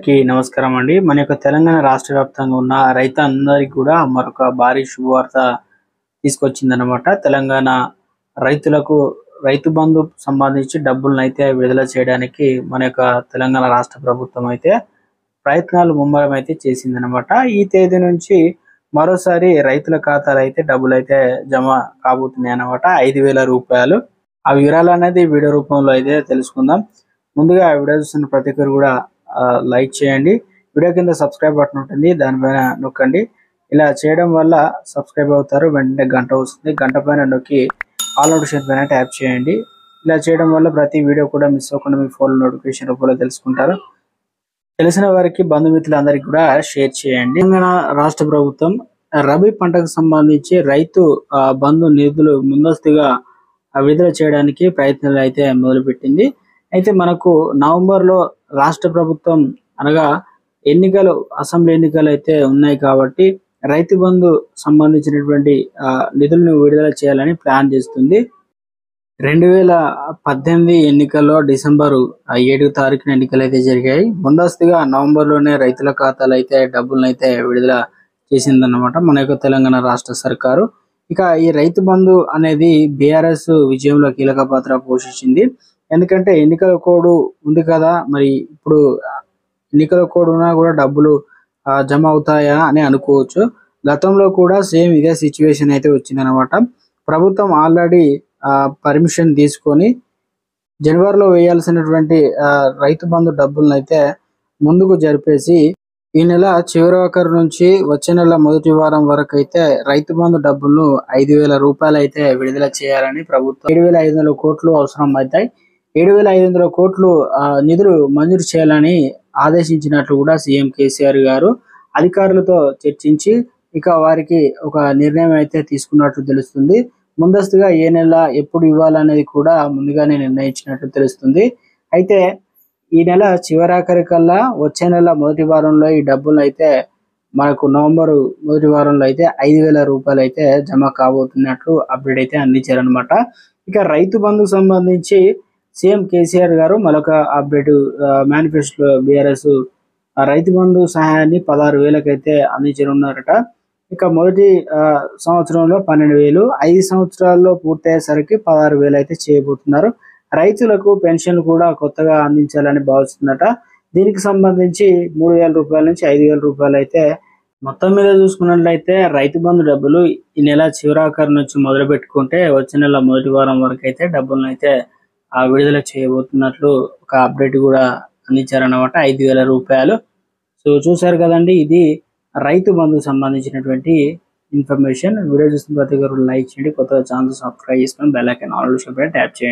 అందరికీ నమస్కారం అండి మన యొక్క తెలంగాణ రాష్ట్ర వ్యాప్తంగా ఉన్న రైతులందరికీ కూడా మరొక భారీ శుభవార్త తీసుకొచ్చిందనమాట తెలంగాణ రైతులకు రైతు బంధు సంబంధించి డబ్బులను అయితే విడుదల చేయడానికి మన యొక్క తెలంగాణ రాష్ట్ర ప్రభుత్వం అయితే ప్రయత్నాలు ముమ్మరం అయితే చేసిందనమాట ఈ తేదీ నుంచి మరోసారి రైతుల ఖాతాలు అయితే డబ్బులు అయితే జమ కాబోతున్నాయి అనమాట ఐదు వేల రూపాయలు ఆ వివరాలు అనేది వీడియో రూపంలో అయితే తెలుసుకుందాం ముందుగా ఆ వీడియో చూస్తున్న ప్రతి ఒక్కరు కూడా ఆ, లైక్ చేయండి వీడియో కింద సబ్స్క్రైబ్ బటన్ ఉంటుంది దానిపైన నొక్కండి ఇలా చేయడం వల్ల సబ్స్క్రైబ్ అవుతారు వెంటనే గంట వస్తుంది గంట పైన నొక్కి ఆల్ నోటిఫికేషన్ పైన ట్యాప్ చేయండి ఇలా చేయడం వల్ల ప్రతి వీడియో కూడా మిస్ అవ్వకుండా మీ ఫోన్ నోటిఫికేషన్ రూపంలో తెలుసుకుంటారు తెలిసిన వారికి బంధుమిత్రులందరికీ కూడా షేర్ చేయండి తెలంగాణ రాష్ట్ర ప్రభుత్వం రబీ పంటకు సంబంధించి రైతు ఆ, బంధు నిధులు ముందస్తుగా ఆ, విడుదల చేయడానికి ప్రయత్నాలు అయితే మొదలుపెట్టింది అయితే మనకు నవంబర్ లో రాష్ట్ర ప్రభుత్వం అనగా ఎన్నికలు అసెంబ్లీ ఎన్నికలు అయితే ఉన్నాయి కాబట్టి రైతు బంధు సంబంధించినటువంటి ఆ, నిధులను విడుదల చేయాలని ప్లాన్ చేస్తుంది రెండు వేల పద్దెనిమిది ఎన్నికల్లో డిసెంబర్ ఏడు తారీఖున ఎన్నికలు అయితే జరిగాయి ముందస్తుగా నవంబర్ లోనే రైతుల ఖాతాలు అయితే డబ్బులను అయితే విడుదల చేసిందన్నమాట మన యొక్క తెలంగాణ రాష్ట్ర సర్కారు ఇక ఈ రైతు బంధు అనేది బీఆర్ఎస్ విజయంలో కీలక పాత్ర పోషించింది ఎందుకంటే ఎన్నికల కోడ్ ఉంది కదా మరి ఇప్పుడు ఎన్నికల కోడ్ ఉన్నా కూడా డబ్బులు ఆ, జమ అవుతాయా అని అనుకోవచ్చు గతంలో కూడా సేమ్ ఇదే సిచ్యువేషన్ అయితే వచ్చిందనమాట ప్రభుత్వం ఆల్రెడీ పర్మిషన్ తీసుకొని జనవరిలో వేయాల్సినటువంటి ఆ, రైతు బంధు డబ్బులను అయితే ముందుకు జరిపేసి ఈ నెల చివరి నుంచి వచ్చే నెల మొదటి వారం వరకు అయితే రైతు బంధు డబ్బులను ఐదు వేల రూపాయలు అయితే విడుదల చేయాలని ప్రభుత్వం ఏడు వేల ఐదు వందల కోట్లు అవసరం అవుతాయి ఏడు వేల ఐదు వందల కోట్లు ఆ, నిధులు మంజూరు చేయాలని ఆదేశించినట్లు కూడా సీఎం కేసీఆర్ గారు అధికారులతో చర్చించి ఇక వారికి ఒక నిర్ణయం అయితే తీసుకున్నట్లు తెలుస్తుంది ముందస్తుగా ఏ నెల ఎప్పుడు ఇవ్వాలనేది కూడా ముందుగానే నిర్ణయించినట్లు తెలుస్తుంది అయితే ఈ నెల చివరాఖరి కల్లా వచ్చే నెల మొదటి వారంలో ఈ డబ్బులు అయితే మనకు నవంబర్ మొదటి వారంలో అయితే ఐదు వేల రూపాయలు అయితే జమ కాబోతున్నట్లు అప్డేట్ అయితే అందించారనమాట ఇక రైతు బంధుకు సంబంధించి సీఎం కేసీఆర్ గారు మరొక అప్డేట్ మేనిఫెస్టో బీఆర్ఎస్ రైతు బంధు సహాయాన్ని పదహారు వేలకైతే అందించనున్నారట ఇక మొదటి ఆ, సంవత్సరంలో పన్నెండు వేలు ఐదు సంవత్సరాల్లో పూర్తయ్యేసరికి పదహారు వేలు అయితే చేయబోతున్నారు రైతులకు పెన్షన్ కూడా కొత్తగా అందించాలని భావిస్తుందట దీనికి సంబంధించి మూడు వేల రూపాయల నుంచి ఐదు వేల రూపాయలు అయితే మొత్తం మీద చూసుకున్నట్లయితే రైతు బంధు డబ్బులు ఈ నెల చివరాఖరు నుంచి మొదలు పెట్టుకుంటే వచ్చే నెల మొదటి వారం వరకు అయితే డబ్బులను అయితే ఆ విడుదల చేయబోతున్నట్లు ఒక అప్డేట్ కూడా అందించారన్నమాట ఐదు వేల రూపాయలు సో చూసారు కదండి ఇది రైతు బంధుకు సంబంధించినటువంటి ఇన్ఫర్మేషన్ వీడియో చూసిన ప్రతి ఒక్కరు లైక్ చేయండి కొత్తగా ఛానల్ సబ్స్క్రైబ్ చేసుకొని బెల్ ఐకాన్ ఆల్ ట్యాప్ చేయండి